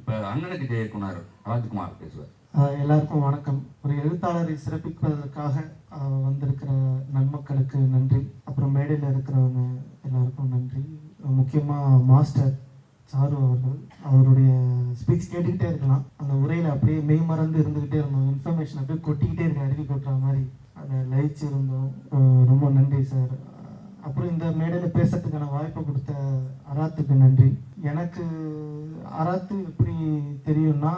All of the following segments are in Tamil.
இப்போ அண்ணனுக்கு ஜெயக்குமார் ராஜ்குமார் பேசுவார் ஆஹ் எல்லாருக்கும் வணக்கம் ஒரு எழுத்தாளரை சிறப்பிப்பதற்காக ஆஹ் வந்திருக்கிற நன்மக்களுக்கு நன்றி அப்புறம் மேடையில் இருக்கிறவங்க எல்லாருக்கும் நன்றி முக்கியமாக மாஸ்டர் சாரு அவர்கள் அவருடைய ஸ்பீச் கேட்டுக்கிட்டே இருக்கலாம் அந்த உரையில் அப்படியே மெய் மறந்து இருந்துக்கிட்டே இருந்தோம் இன்ஃபர்மேஷன் அப்படியே கொட்டிக்கிட்டே இருக்கு அருவி கொட்டுற மாதிரி அதை லயிச்சு இருந்தோம் ஆஹ் ரொம்ப நன்றி சார் அப்புறம் இந்த மேடையில் பேசுறதுக்கான வாய்ப்பை கொடுத்த அராத்துக்கு நன்றி எனக்கு அராத்து எப்படி தெரியும்னா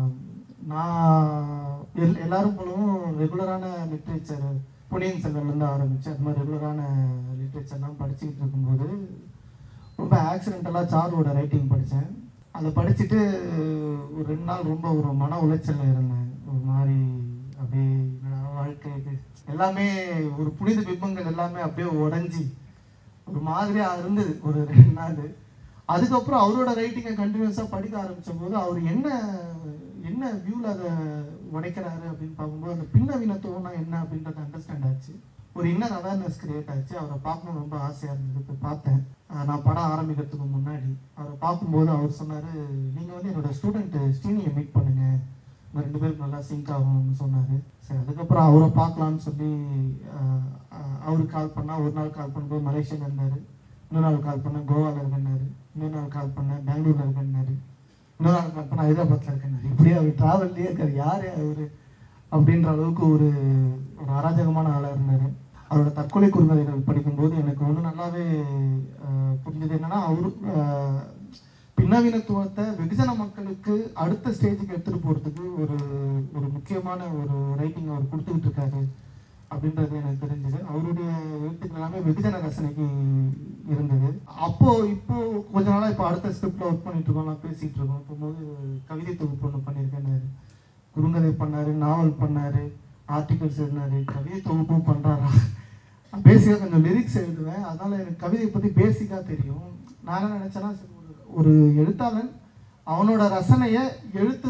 நான் எல் எல்லாரும் போலவும் ரெகுலரான லிட்ரேச்சர் பொன்னியின் செல்வன்லேருந்து ஆரம்பிச்சு அது மாதிரி ரெகுலரான லிட்ரேச்சர்லாம் படிச்சுக்கிட்டு இருக்கும்போது ரொம்ப ஆக்சிடென்டலாக சாருவோட ரைட்டிங் படித்தேன் அதை படிச்சுட்டு ஒரு ரெண்டு நாள் ரொம்ப ஒரு மன உளைச்சலில் இருந்தேன் ஒரு மாதிரி அப்படியே என்னடா வாழ்க்கை இது எல்லாமே ஒரு புனித பிம்பங்கள் எல்லாமே அப்படியே உடஞ்சி ஒரு மாதிரியா இருந்தது ஒரு ரெண்டு நாள் அதுக்கப்புறம் அவரோட ரைட்டிங்கை கண்டினியூஸாக படிக்க ஆரம்பிச்ச போது அவர் என்ன என்ன வியூவில் அதை உடைக்கிறாரு அப்படின்னு பார்க்கும்போது அந்த பின்னவீனத்துவம்னா என்ன அப்படின்றத அண்டர்ஸ்டாண்ட் ஆச்சு ஒரு இன்னர் அவேர்னஸ் கிரியேட் ஆச்சு அவரை பார்க்கணும் ரொம்ப ஆசையாக இருந்தது போய் பார்த்தேன் ஆஹ் நான் படம் ஆரம்பிக்கிறதுக்கு முன்னாடி அவரை பார்க்கும்போது அவர் சொன்னார் நீங்கள் வந்து என்னோட ஸ்டூடெண்ட் ஸ்ரீனியை மீட் பண்ணுங்க உங்க ரெண்டு பேருக்கு நல்லா சிங்க் ஆகும்னு சொன்னார் சரி அதுக்கப்புறம் அவரை பார்க்கலான்னு சொல்லி ஆஹ் ஆஹ் அவருக்கு கால் பண்ணால் ஒரு நாள் கால் பண்ணும்போது மலேசியாவில் இருந்தார் இன்னொரு நாள் கால் பண்ணேன் கோவாவில் இருக்கேன்னாரு இன்னொரு நாள் கால் பண்ணேன் பெங்களூரில் இருக்கேன்னாரு இன்னொரு நாள் கால் பண்ண ஹைதராபாத்தில் இருக்கேன்னாரு இப்படியே அவர் ட்ராவல்லே இருக்கார் யார் அவர் அப்படின்ற அளவுக்கு ஒரு ஒரு அராஜகமான ஆளாக இருந்தார் அவரோட தற்கொலை குறுங்கதைகள் படிக்கும்போது எனக்கு ஒன்று நல்லாவே ஆஹ் புரிஞ்சது என்னன்னா அவரு ஆஹ் பின்னவீனத்துவத்தை வெகுஜன மக்களுக்கு அடுத்த ஸ்டேஜுக்கு எடுத்துட்டு போறதுக்கு ஒரு ஒரு முக்கியமான ஒரு ரைட்டிங் அவர் கொடுத்துக்கிட்டு இருக்காரு அப்படின்றது எனக்கு தெரிஞ்சது அவருடைய எழுத்துக்கள் எல்லாமே வெகுஜன ரசனைக்கு இருந்தது அப்போ இப்போ கொஞ்ச நாளா இப்போ அடுத்த ஸ்கிரிப்ட்ல ஒர்க் பண்ணிட்டு இருக்கோம் நான் பேசிட்டு இருக்கோம் போகும்போது கவிதை தொகுப்பு ஒன்று பண்ணியிருக்கேன்னாரு குறுங்கதை பண்ணாரு நாவல் பண்ணாரு ஆர்டிகல்ஸ் எழுதினாரு கவிதை தொகுப்பும் பண்றாரா பேசிக்காக கொஞ்சம் லிரிக்ஸ் எழுதுவேன் அதனால எனக்கு கவிதையை பற்றி பேசிக்காக தெரியும் நான் என்ன நினச்சேன்னா சரி, ஒரு- ஒரு எழுத்தாளன் அவனோட ரசனையை எழுத்து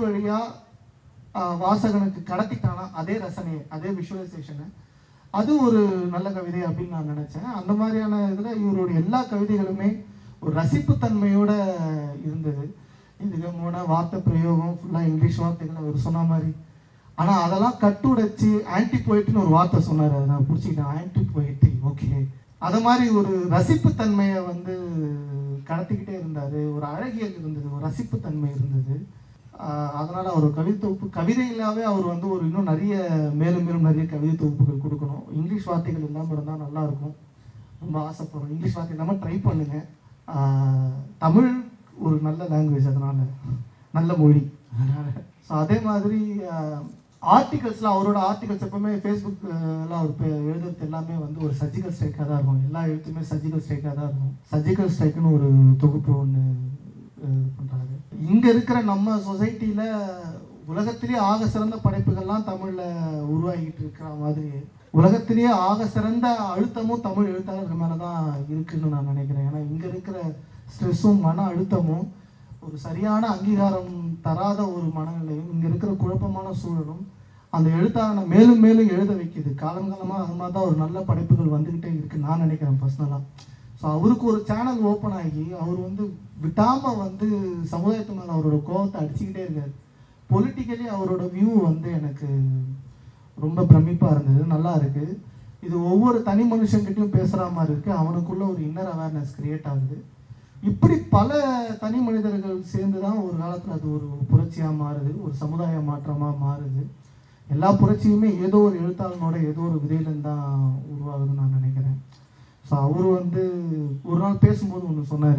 வழியாக வாசகனுக்கு கடத்திட்டானா அதே ரசனையை அதே விஷுவலைசேஷனை அது ஒரு நல்ல கவிதை அப்படின்னு நான் நினச்சேன் அந்த மாதிரியான இதில் இவருடைய எல்லா கவிதைகளுமே ஒரு ரசிப்புத்தன்மையோட இருந்தது இதுக்கு முன்ன வார்த்தை பிரயோகம் ஃபுல்லாக இங்கிலீஷ் வார்த்தைகள் அவர் சொன்ன மாதிரி ஆனால் அதெல்லாம் கட்டுடைச்சு ஆன்டி போயிட்டுன்னு ஒரு வார்த்தை சொன்னார் அதை நான் பிடிச்சிக்கிட்டேன் ஆன்டி போயிட்டு ஓகே அதை மாதிரி ஒரு ரசிப்புத்தன்மையை வந்து கடத்திக்கிட்டே இருந்தார் ஒரு அழகியல் இருந்தது ஒரு ரசிப்புத்தன்மை இருந்தது ஆஹ் அதனால அவர் கவிதை தொகுப்பு கவிதைகளாவே அவர் வந்து ஒரு இன்னும் நிறைய மேலும் மேலும் நிறைய கவிதை தொகுப்புகள் கொடுக்கணும் இங்கிலீஷ் வார்த்தைகள் இல்லாமல் இருந்தால் நல்லா இருக்கும் ரொம்ப ஆசைப்படுறோம் இங்கிலீஷ் வார்த்தை இல்லாமல் ட்ரை பண்ணுங்க ஆஹ் தமிழ் ஒரு நல்ல லாங்குவேஜ் அதனால நல்ல மொழி அதனால ஸோ அதே மாதிரி ஆர்டிகல்ஸ்லாம் அவரோட ஆர்டிகல்ஸ் எப்பவுமே ஃபேஸ்புக் எல்லாம் அவர் பே- எழுதுறது எல்லாமே வந்து ஒரு சர்ஜிக்கல் ஸ்ட்ரைக்காக தான் இருக்கும் எல்லா எழுத்துமே சர்ஜிக்கல் ஸ்ட்ரைக்காக தான் இருக்கும் சர்ஜிக்கல் ஸ்ட்ரைக்குன்னு ஒரு தொகுப்பு ஒன்று பண்ணுறாரு இங்கே இருக்கிற நம்ம சொசைட்டியில் உலகத்திலேயே ஆக சிறந்த படைப்புகள்லாம் தமிழில் உருவாகிட்டு இருக்கிற மாதிரி உலகத்திலேயே ஆக சிறந்த அழுத்தமும் தமிழ் எழுத்தாளர்கள் மேலே தான் இருக்குன்னு நான் நினைக்கிறேன் ஏன்னா இங்கே இருக்கிற ஸ்ட்ரெஸ்ஸும் மன அழுத்தமும் ஒரு சரியான அங்கீகாரம் தராத ஒரு மனநிலையும் இங்கே இருக்கிற குழப்பமான சூழலும் அந்த எழுத்தாளனை மேலும் மேலும் எழுத வைக்குது காலங்காலமாக அது மாதிரி தான் ஒரு நல்ல படைப்புகள் வந்துக்கிட்டே இருக்கு நான் நினைக்கிறேன் பர்சனலாக ஸோ அவருக்கு ஒரு சேனல் ஓப்பன் ஆகி அவர் வந்து விடாமல் வந்து சமுதாயத்து மேலே அவரோட கோபத்தை அடிச்சுக்கிட்டே இருக்காரு பொலிட்டிக்கலி அவரோட வியூ வந்து எனக்கு ரொம்ப பிரமிப்பாக இருந்தது நல்லா இருக்கு இது ஒவ்வொரு தனி மனுஷங்கிட்டையும் பேசுகிற மாதிரி இருக்கு அவனுக்குள்ள ஒரு இன்னர் அவேர்னஸ் கிரியேட் ஆகுது இப்படி பல தனி மனிதர்கள் சேர்ந்து தான் ஒரு காலத்தில் அது ஒரு புரட்சியாக மாறுது ஒரு சமுதாய மாற்றமாக மாறுது எல்லா புரட்சியுமே ஏதோ ஒரு எழுத்தாளனோட ஏதோ ஒரு விதையிலேருந்து தான் உருவாகுதுன்னு நான் நினைக்கிறேன் ஸோ அவர் வந்து ஒரு நாள் பேசும்போது ஒன்று சொன்னார்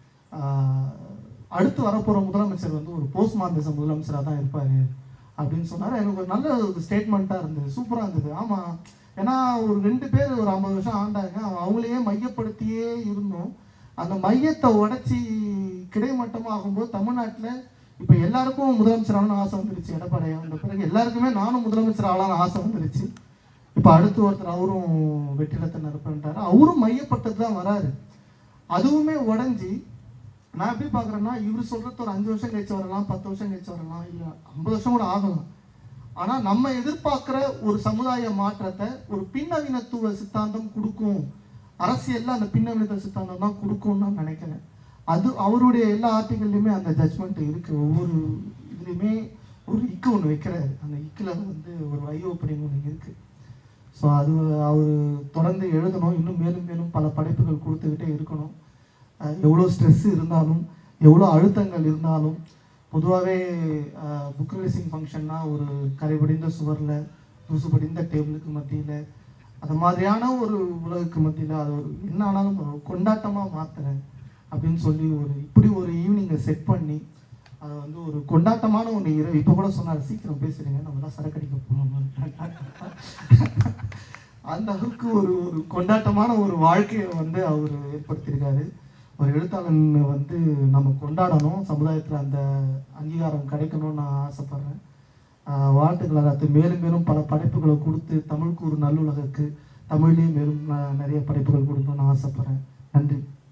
அடுத்து வரப்போகிற முதலமைச்சர் வந்து ஒரு போஸ்ட் மார்டிசம் முதலமைச்சராக தான் இருப்பார் அப்படின்னு சொன்னார் எனக்கு ஒரு நல்ல ஒரு ஸ்டேட்மெண்ட்டாக இருந்தது சூப்பராக இருந்தது ஆமாம் ஏன்னா ஒரு ரெண்டு பேர் ஒரு ஐம்பது வருஷம் ஆண்டாங்க அவ- அவங்களையே மையப்படுத்தியே இருந்தோம் அந்த மையத்தை உடைச்சி கிடைமட்டமாக ஆகும்போது தமிழ்நாட்டில் இப்போ எல்லாருக்கும் முதலமைச்சர் ஆகணும்னு ஆசை வந்துருச்சு எடப்பாடி வந்த பிறகு எல்லாருக்குமே நானும் முதலமைச்சர் ஆகலாம்னு ஆசை வந்துருச்சு இப்போ அடுத்து ஒருத்தர் அவரும் வெற்றிடத்தை நிரப்புன்றாரு அவரும் மையப்பட்டது தான் வராரு அதுவுமே உடஞ்சி நான் எப்படி பார்க்குறேன்னா இவர் சொல்றது ஒரு அஞ்சு வருஷம் கழிச்சு வரலாம் பத்து வருஷம் கழிச்சு வரலாம் இல்லை ஐம்பது வருஷம் கூட ஆகலாம் ஆனால் நம்ம எதிர்பார்க்குற ஒரு சமுதாய மாற்றத்தை ஒரு பின்னவீனத்துவ சித்தாந்தம் கொடுக்கும் அரசியல்ல அந்த பின்னவீனத்துவ சித்தாந்தம் தான் கொடுக்கும்னு நான் நினைக்கிறேன் அது அவருடைய எல்லா ஆர்டிகல்லையுமே அந்த ஜட்ஜ்மெண்ட் இருக்கு ஒவ்வொரு இதுலேயுமே ஒரு இக்கு ஒன்று வைக்கிறாரு அந்த இக்கில் வந்து ஒரு ஐ ஓப்பனிங் ஒன்று இருக்கு ஸோ அது அவர் தொடர்ந்து எழுதணும் இன்னும் மேலும் மேலும் பல படைப்புகள் கொடுத்துக்கிட்டே இருக்கணும் அஹ் எவ்வளோ ஸ்ட்ரெஸ் இருந்தாலும் எவ்வளோ அழுத்தங்கள் இருந்தாலும் பொதுவாகவே புக் ரிலீசிங் ஃபங்க்ஷன்னா ஒரு கரைபடிந்த சுவரில் தூசு படிந்த டேபிளுக்கு மத்தியில் அது மாதிரியான ஒரு உலகுக்கு மத்தியில் அது ஒரு என்ன ஆனாலும் ஒரு கொண்டாட்டமாக மாற்றுறேன் அப்படின்னு சொல்லி ஒரு இப்படி ஒரு ஈவினிங்கை செட் பண்ணி அதை வந்து ஒரு கொண்டாட்டமான ஒன்று இரவு இப்போ கூட சொன்னார் சீக்கிரம் பேசுறீங்க நம்ம தான் சரக்கடிக்க போகணும் அந்த அளவுக்கு ஒரு ஒரு கொண்டாட்டமான ஒரு வாழ்க்கையை வந்து அவர் ஏற்படுத்தியிருக்காரு ஒரு எழுத்தாளன் வந்து நம்ம கொண்டாடணும் சமுதாயத்தில் அந்த அங்கீகாரம் கிடைக்கணும்னு நான் ஆசைப்பட்றேன் ஆஹ் வாழ்த்துக்கள் அதாவது மேலும் மேலும் பல படைப்புகளை கொடுத்து தமிழுக்கு ஒரு நல்லுலகுக்கு தமிழ்லேயும் மேலும் ந- நிறைய படைப்புகள் கொடுக்கணும்னு ஆசைப்பட்றேன் நன்றி